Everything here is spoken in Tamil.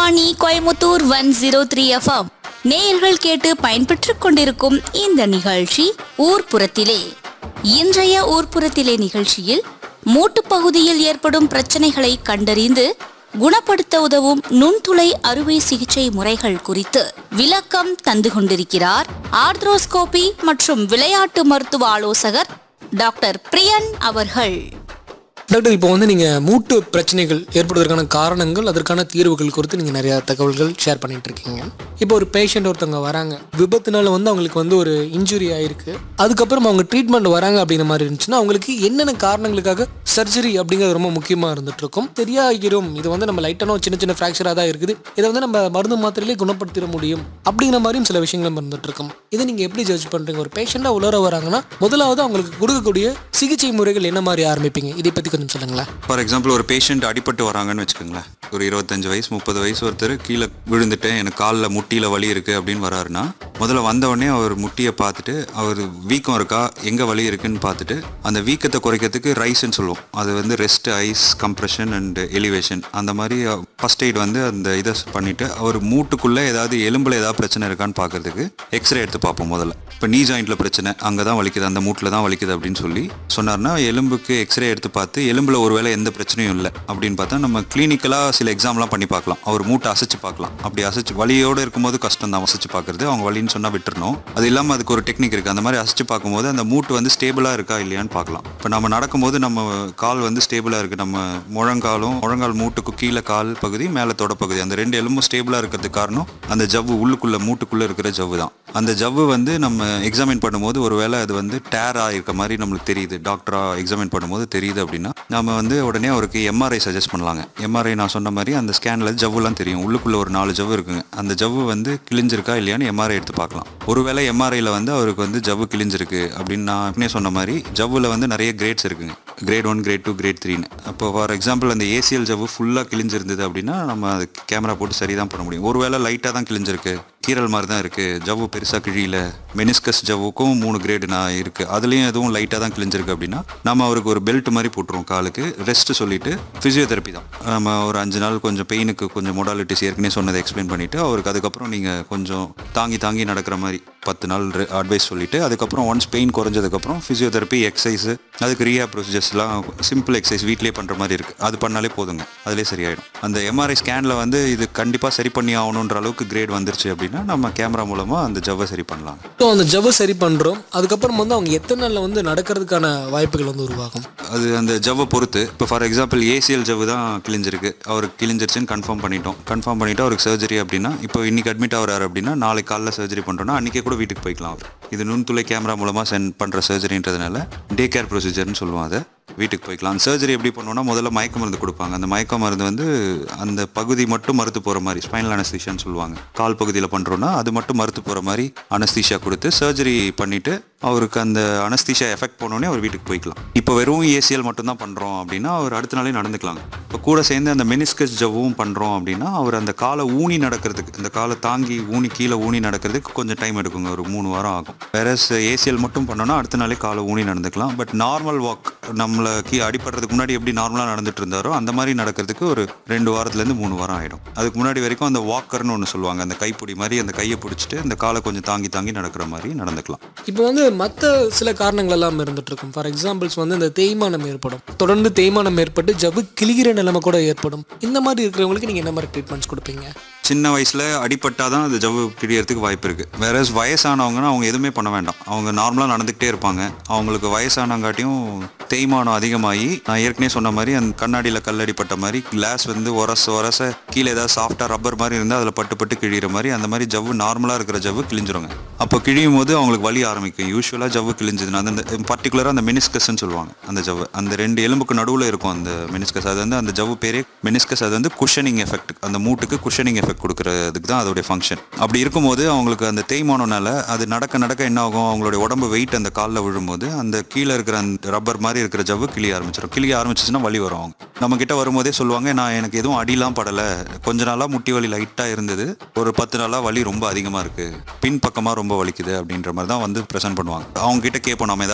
Akashvani Coimbatore one zero three FM நேயர்கள் கேட்டு பயன்பெற்றுக் கொண்டிருக்கும் இந்த நிகழ்ச்சி ஊர்ப்புறத்திலே இன்றைய ஊர்ப்புறத்திலே நிகழ்ச்சியில் மூட்டுப் பகுதியில் ஏற்படும் பிரச்சனைகளை கண்டறிந்து குணப்படுத்த உதவும் நுண்துளை அறுவை சிகிச்சை முறைகள் குறித்து விளக்கம் தந்து கொண்டிருக்கிறார் ஆர்த்ரோஸ்கோபி மற்றும் விளையாட்டு மருத்துவ ஆலோசகர் டாக்டர் பிரியன் அவர்கள் டாக்டர் இப்போ வந்து நீங்கள் மூட்டு பிரச்சனைகள் ஏற்படுவதற்கான காரணங்கள் அதற்கான தீர்வுகள் குறித்து நீங்கள் நிறையா தகவல்கள் ஷேர் பண்ணிட்டு இருக்கீங்க இப்போ ஒரு பேஷண்ட் ஒருத்தவங்க வராங்க விபத்துனால வந்து அவங்களுக்கு வந்து ஒரு இன்ஜுரி ஆயிருக்கு அதுக்கப்புறம் அவங்க ட்ரீட்மெண்ட் வராங்க அப்படிங்கிற மாதிரி இருந்துச்சுன்னா அவங்களுக்கு என்னென்ன காரணங்களுக்காக சர்ஜரி அப்படிங்கிறது ரொம்ப முக்கியமாக இருந்துட்டு இருக்கும் சரியாகிரும் இது வந்து நம்ம லைட்டான சின்ன சின்ன ஃப்ராக்சராக தான் இருக்குது இதை வந்து நம்ம மருந்து மாத்திரையிலே குணப்படுத்திட முடியும் அப்படிங்கிற மாதிரியும் சில விஷயங்களும் இருந்துட்டு இருக்கும் இதை நீங்கள் எப்படி ஜட்ஜ் பண்ணுறீங்க ஒரு பேஷண்ட்டாக உலர வராங்கன்னா முதலாவது அவங்களுக்கு கொடுக்கக்கூடிய சிகிச்சை முறைகள் என்ன மாதிரி ஆரம்பிப்பீங்க இதை பற்றி கொஞ்சம் சொல்லுங்களேன் ஃபார் எக்ஸாம்பிள் ஒரு பேஷண்ட் அடிபட்டு வராங்கன்னு வச்சுக்கோங்களேன் ஒரு இருபத்தஞ்சு வயசு முப்பது வயசு ஒருத்தர் கீழே விழுந்துட்டேன் எனக்கு காலில் முட்டியில் வலி இருக்குது அப்படின்னு வராருன்னா முதல்ல வந்த உடனே அவர் முட்டியை பார்த்துட்டு அவர் வீக்கம் இருக்கா எங்கே வலி இருக்குன்னு பார்த்துட்டு அந்த வீக்கத்தை குறைக்கிறதுக்கு ரைஸ்ன்னு சொல்லுவோம் அது வந்து rest ice compression and elevation அந்த மாதிரி ஃபர்ஸ்ட் எய்ட் வந்து அந்த இதை பண்ணிவிட்டு அவர் மூட்டுக்குள்ளே ஏதாவது எலும்பில் ஏதாவது பிரச்சனை இருக்கான்னு பார்க்கறதுக்கு எக்ஸ்ரே எடுத்து பார்ப்போம் முதல்ல இப்போ நீ ஜாயிண்ட்டில் பிரச்சனை அங்கே தான் வலிக்குது அந்த மூட்டில் தான் வலிக்குது அப்படின்னு சொல்லி சொன்னார்னா எலும்புக்கு எக்ஸ்ரே எடுத்து பார்த்து எலும்பில் ஒருவேளை எந்த பிரச்சனையும் இல்லை அப்படின்னு பார்த்தா நம்ம கிளினிக்கலாக சில எக்ஸாம்லாம் பண்ணி பார்க்கலாம் அவர் மூட்டை அசைச்சு பார்க்கலாம் அப்படி அசைச்சு வலியோடு இருக்கும்போது கஷ்டம் தான் அசைச்சு பார்க்குறது அவங்க வலின்னு சொன்னால் விட்டுறணும் அது இல்லாமல் அதுக்கு ஒரு டெக்னிக் இருக்குது அந்த மாதிரி அசைச்சு பார்க்கும்போது அந்த மூட்டு வந்து ஸ்டேபிளாக இருக்கா இல்லையான்னு பார்க்கலாம் இப்போ நம்ம நடக்கும்போது நம்ம கால் வந்து ஸ்டேபிளாக இருக்குது நம்ம முழங்காலும் முழங்கால் மூட்டுக்கு கீழே கால் பகுதி மேலே தொடப்பகுதி அந்த ரெண்டு எலும்பும் ஸ்டேபிளாக இருக்கிறதுக்கு காரணம் அந்த ஜவ்வு உள்ளுக்குள்ளே மூட்டுக்குள்ளே இருக்கிற ஜவ்வு தான் அந்த ஜவ்வு வந்து நம்ம எக்ஸாமின் பண்ணும்போது ஒருவேளை அது வந்து டேர் ஆகிருக்க மாதிரி நம்மளுக்கு தெரியுது டாக்டராக எக்ஸாமின் பண்ணும்போது தெரியுது அப்படின்னா நம்ம வந்து உடனே அவருக்கு எம்ஆர்ஐ சஜஸ்ட் பண்ணலாங்க எம்ஆர்ஐ நான் சொன்ன மாதிரி அந்த ஸ்கேனில் ஜவ்வுலாம் தெரியும் உள்ளுக்குள்ளே ஒரு நாலு ஜவ்வு இருக்குங்க அந்த ஜவ்வு வந்து கிழிஞ்சிருக்கா இல்லையான்னு எம்ஆர்ஐ எடுத்து பார்க்கலாம் ஒருவேளை எம்ஆர்ஐயில் வந்து அவருக்கு வந்து ஜவ்வு கிழிஞ்சிருக்கு அப்படின்னு நான் ஏற்கனவே சொன்ன மாதிரி ஜவ்வில் வந்து நிறைய கிரேட்ஸ் இருக்குங்க grade one grade two grade த்ரீன்னு அப்போ ஃபார் எக்ஸாம்பிள் அந்த ஏசிஎல் ஜவ்வு ஃபுல்லாக கிழிஞ்சிருந்தது அப்படின்னா நம்ம அது கேமரா போட்டு சரி தான் பண்ண முடியும் ஒருவேளை லைட்டாக தான் கிழிஞ்சிருக்கு கீரல் மாதிரி தான் இருக்குது ஜவ்வு பெருசாக கிழியில மெனிஸ்கஸ் ஜவ்வுக்கும் மூணு கிரேடு நான் இருக்குது அதுலேயும் எதுவும் லைட்டாக தான் கிழிஞ்சிருக்கு அப்படின்னா நம்ம அவருக்கு ஒரு பெல்ட் மாதிரி போட்டுருவோம் காலுக்கு ரெஸ்ட் சொல்லிட்டு ஃபிசியோதெரப்பி தான் நம்ம ஒரு அஞ்சு நாள் கொஞ்சம் பெயினுக்கு கொஞ்சம் மொடாலிட்டிஸ் ஏற்கனவே சொன்னதை எக்ஸ்பிளைன் பண்ணிவிட்டு அவருக்கு அதுக்கப்புறம் நீங்கள் கொஞ்சம் தாங்கி தாங்கி நடக்கிற மாதிரி பத்து நாள் அட்வைஸ் சொல்லிவிட்டு அதுக்கப்புறம் ஒன்ஸ் பெயின் குறைஞ்சதுக்கப்புறம் ஃபிசியோதெரப்பி எக்ஸசைஸ் அதுக்கு ரீஹா ப்ரொசீஜர்ஸ்லாம் சிம்பிள் எக்ஸசைஸ் வீட்லேயே பண்ணுற மாதிரி இருக்குது அது பண்ணாலே போதுங்க அதிலே சரியாயிடும் அந்த எம்ஆர்ஐ ஸ்கேனில் வந்து இது கண்டிப்பாக சரி பண்ணி ஆகணுன்ற அளவுக்கு கிரேட் வந்துருச்சு அப்படின்னா நம்ம கேமரா மூலமாக அந்த ஜவ்வை சரி பண்ணலாம் ஸோ அந்த ஜவ்வை சரி பண்ணுறோம் அதுக்கப்புறம் வந்து அவங்க எத்தனை நாளில் வந்து நடக்கிறதுக்கான வாய்ப்புகள் வந்து உருவாகும் அது அந்த ஜவ்வை பொறுத்து இப்போ ஃபார் எக்ஸாம்பிள் ஏசிஎல் ஜவ்வு தான் கிழிஞ்சிருக்கு அவருக்கு கிழிஞ்சிருச்சுன்னு கன்ஃபார்ம் பண்ணிட்டோம் கன்ஃபார்ம் பண்ணிவிட்டு அவருக்கு சர்ஜரி அப்படின்னா இப்போ இன்னைக்கு அட்மிட் ஆகிறாரு அப்படின்னா நாளைக்கு காலைல சர்ஜரி பண்ணுறோன்னா அன்றைக்கே கூட வீட்டுக்கு போய்க்கலாம் அவர் இது நுண்துளை கேமரா மூலமாக சென்ட் பண்ணுற சர்ஜரின்றதுனால டே கேர் ப்ரொசீஜர்னு சொல்லுவோம் அதை வீட்டுக்கு போய்க்கலாம் சர்ஜரி எப்படி பண்ணுவோம்னா முதல்ல மயக்க மருந்து கொடுப்பாங்க அந்த மயக்க மருந்து வந்து அந்த பகுதி மட்டும் மறுத்து போகிற மாதிரி ஸ்பைனல் அனஸ்தீஷியான்னு சொல்லுவாங்க கால் பகுதியில் பண்ணுறோன்னா அது மட்டும் மறுத்து போகிற மாதிரி அனஸ்தீஷியா கொடுத்து சர்ஜரி பண்ணிவிட்டு அவருக்கு அந்த அனஸ்தீஷியா எஃபெக்ட் போனோடனே அவர் வீட்டுக்கு போய்க்கலாம் இப்போ வெறும் ஏசிஎல் மட்டும் தான் பண்ணுறோம் அப்படின்னா அவர் அடுத்த நாளே நடந்துக்கலாங்க இப்போ கூட சேர்ந்து அந்த மெனிஸ்கஸ் ஜவ்வும் பண்ணுறோம் அப்படின்னா அவர் அந்த காலை ஊனி நடக்கிறதுக்கு அந்த காலை தாங்கி ஊனி கீழே ஊனி நடக்கிறதுக்கு கொஞ்சம் டைம் எடுக்குங்க ஒரு மூணு வாரம் ஆகும் வேற ஏசிஎல் மட்டும் பண்ணோன்னா அடுத்த நாளே காலை ஊனி நடந்துக்கலாம் பட் நார்மல் வாக் நம்மளை கீ அடிப்படுறதுக்கு முன்னாடி எப்படி நார்மலாக நடந்துட்டு இருந்தாரோ அந்த மாதிரி நடக்கிறதுக்கு ஒரு ரெண்டு வாரத்துலேருந்து மூணு வாரம் ஆகிடும் அதுக்கு முன்னாடி வரைக்கும் அந்த வாக்கர்னு ஒன்று சொல்லுவாங்க அந்த கைப்பிடி மாதிரி அந்த கையை பிடிச்சிட்டு அந்த காலை கொஞ்சம் தாங்கி தாங்கி நடக்கிற மாதிரி நடந்துக்கலாம் இப்போ வந்து மற்ற சில காரணங்கள் எல்லாம் இருந்துட்டு இருக்கும் ஃபார் எக்ஸாம்பிள்ஸ் வந்து இந்த தேய்மானம் ஏற்படும் தொடர்ந்து தேய்மானம் ஏற்பட்டு ஜவ்வு கிழிகிற நிலைமை கூட ஏற்படும் இந்த மாதிரி இருக்கிறவங்களுக்கு நீங்கள் என்ன மாதிரி ட்ரீட்மெண்ட்ஸ் கொடுப்பீங்க சின்ன வயசில் அடிபட்டாதான் அது ஜவ்வு கிழியறதுக்கு வாய்ப்பு இருக்குது வேற வயசானவங்கன்னா அவங்க எதுவுமே பண்ண வேண்டாம் அவங்க நார்மலாக நடந்துக்கிட்டே இருப்பாங்க அவங்களுக்கு வயசானங்காட்டியும் தேய்மானம் அதிகமாகி நான் ஏற்கனவே சொன்ன மாதிரி அந்த கண்ணாடியில் கல்லடிப்பட்ட மாதிரி கிளாஸ் வந்து உரச உரச கீழே ஏதாவது சாஃப்டாக ரப்பர் மாதிரி இருந்தால் அதில் பட்டு பட்டு கிழிகிற மாதிரி அந்த மாதிரி ஜவ்வு நார்மலாக இருக்கிற ஜவ்வு கிழிஞ்சிருங்க அப்போ கிழியும் போது அவங்களுக்கு வலி ஆரம்பிக்கும் யூஸ்வலாக ஜவ்வு கிழிஞ்சதுன்னா அந்த பர்டிகுலராக அந்த மெனிஸ்கஸ்ன்னு சொல்லுவாங்க அந்த ஜவ்வு அந்த ரெண்டு எலும்புக்கு நடுவில் இருக்கும் அந்த மெனிஸ்கஸ் அது வந்து அந்த ஜவ்வு பேரே மெனிஸ்கஸ் அது வந்து குஷனிங் எஃபெக்ட் அந்த மூட்டுக்கு குஷனிங் எஃபெக்ட் கொடுக்கறதுக்கு தான் அதோடைய ஃபங்க்ஷன் அப்படி இருக்கும்போது அவங்களுக்கு அந்த தேய்மானம்னால அது நடக்க நடக்க என்ன ஆகும் அவங்களுடைய உடம்பு வெயிட் அந்த காலில் விழும்போது அந்த கீழே இருக்கிற அந்த ரப்பர் மாதிரி இருக்கிற ஜவ்வு கிளிய ஆரம்பிச்சிடும் கிளிய ஆரம்பிச்சிச்சுன்னா வலி வரும் அவங்க நம்ம கிட்ட வரும்போதே சொல்லுவாங்க நான் எனக்கு எதுவும் அடிலாம் படலை கொஞ்ச நாளாக முட்டி வலி லைட்டாக இருந்தது ஒரு பத்து நாளாக வலி ரொம்ப அதிகமாக இருக்குது பின் பக்கமாக ரொம்ப வலிக்குது அப்படின்ற மாதிரி தான் வந்து ப்ரெசென்ட் பண்ணுவாங்க அவங்க கிட்ட கேட்போம் நம்ம ஏதாவது